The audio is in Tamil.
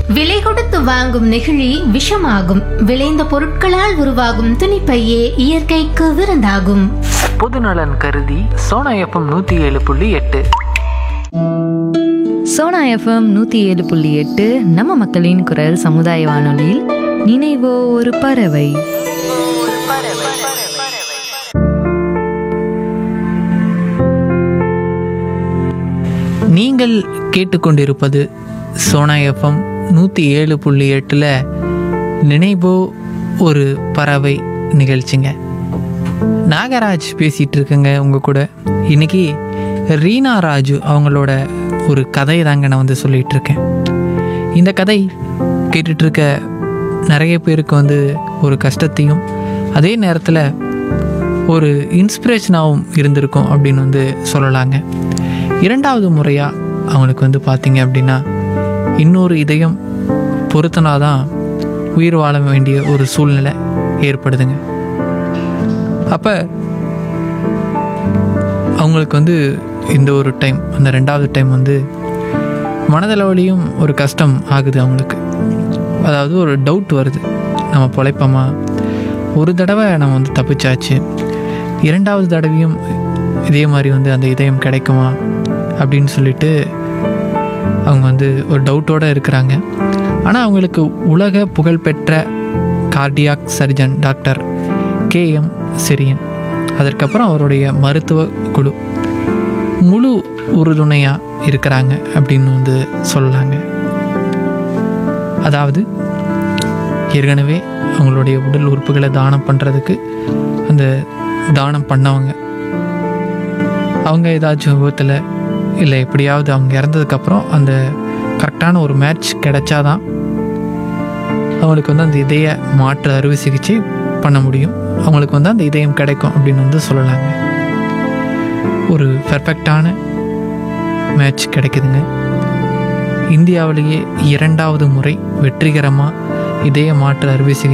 விலை கொடுத்து வாங்கும் நெகிழி விஷமாகும் விளைந்த பொருட்களால் உருவாகும் துணிப்பையே இயற்கைக்கு விருந்தாகும் பொதுநலன் கருதி சோனா எஃப்எம் நூற்றி ஏழு புள்ளி எட்டு சோனா எஃப்எம் நூற்றி ஏழு புள்ளி எட்டு நம்ம மக்களின் குரல் சமுதாய வானொலியில் நினைவோ ஒரு பறவை நீங்கள் கேட்டுக்கொண்டிருப்பது சோனா எஃப்எம் நூற்றி ஏழு புள்ளி எட்டில் நினைவோ ஒரு பறவை நிகழ்ச்சிங்க நாகராஜ் பேசிகிட்டு இருக்கேங்க உங்கள் கூட இன்னைக்கு ரீனா ராஜு அவங்களோட ஒரு கதை தாங்க நான் வந்து சொல்லிகிட்டு இருக்கேன் இந்த கதை கேட்டுட்டு இருக்க நிறைய பேருக்கு வந்து ஒரு கஷ்டத்தையும் அதே நேரத்தில் ஒரு இன்ஸ்பிரேஷனாகவும் இருந்திருக்கும் அப்படின்னு வந்து சொல்லலாங்க இரண்டாவது முறையாக அவங்களுக்கு வந்து பார்த்தீங்க அப்படின்னா இன்னொரு இதயம் பொருத்தினாதான் உயிர் வாழ வேண்டிய ஒரு சூழ்நிலை ஏற்படுதுங்க அப்போ அவங்களுக்கு வந்து இந்த ஒரு டைம் அந்த ரெண்டாவது டைம் வந்து மனதளவுலேயும் ஒரு கஷ்டம் ஆகுது அவங்களுக்கு அதாவது ஒரு டவுட் வருது நம்ம பொழைப்போமா ஒரு தடவை நம்ம வந்து தப்பிச்சாச்சு இரண்டாவது தடவையும் இதே மாதிரி வந்து அந்த இதயம் கிடைக்குமா அப்படின்னு சொல்லிட்டு அவங்க வந்து ஒரு டவுட்டோடு இருக்கிறாங்க ஆனால் அவங்களுக்கு உலக புகழ்பெற்ற cardiac surgeon doctor K M Cherian அதற்கப்புறம் அவருடைய மருத்துவ குழு முழு உறுதுணையாக இருக்கிறாங்க அப்படின்னு வந்து சொல்லலாங்க அதாவது ஏற்கனவே அவங்களுடைய உடல் உறுப்புகளை தானம் பண்ணுறதுக்கு அந்த தானம் பண்ணவங்க அவங்க ஏதாச்சும் விபத்தில் இல்லை எப்படியாவது அவங்க இறந்ததுக்கப்புறம் அந்த கரெக்டான ஒரு மேட்ச் கிடைச்சாதான் அவங்களுக்கு வந்து அந்த இதய மாற்று அறுவை சிகிச்சை பண்ண முடியும் அவங்களுக்கு வந்து அந்த இதயம் கிடைக்கும் அப்படின்னு வந்து சொல்லலாங்க ஒரு பெர்ஃபெக்டான மேட்ச் கிடைக்குதுங்க இந்தியாவிலேயே இரண்டாவது முறை வெற்றிகரமாக இதய மாற்று அறுவை சிகிச்சை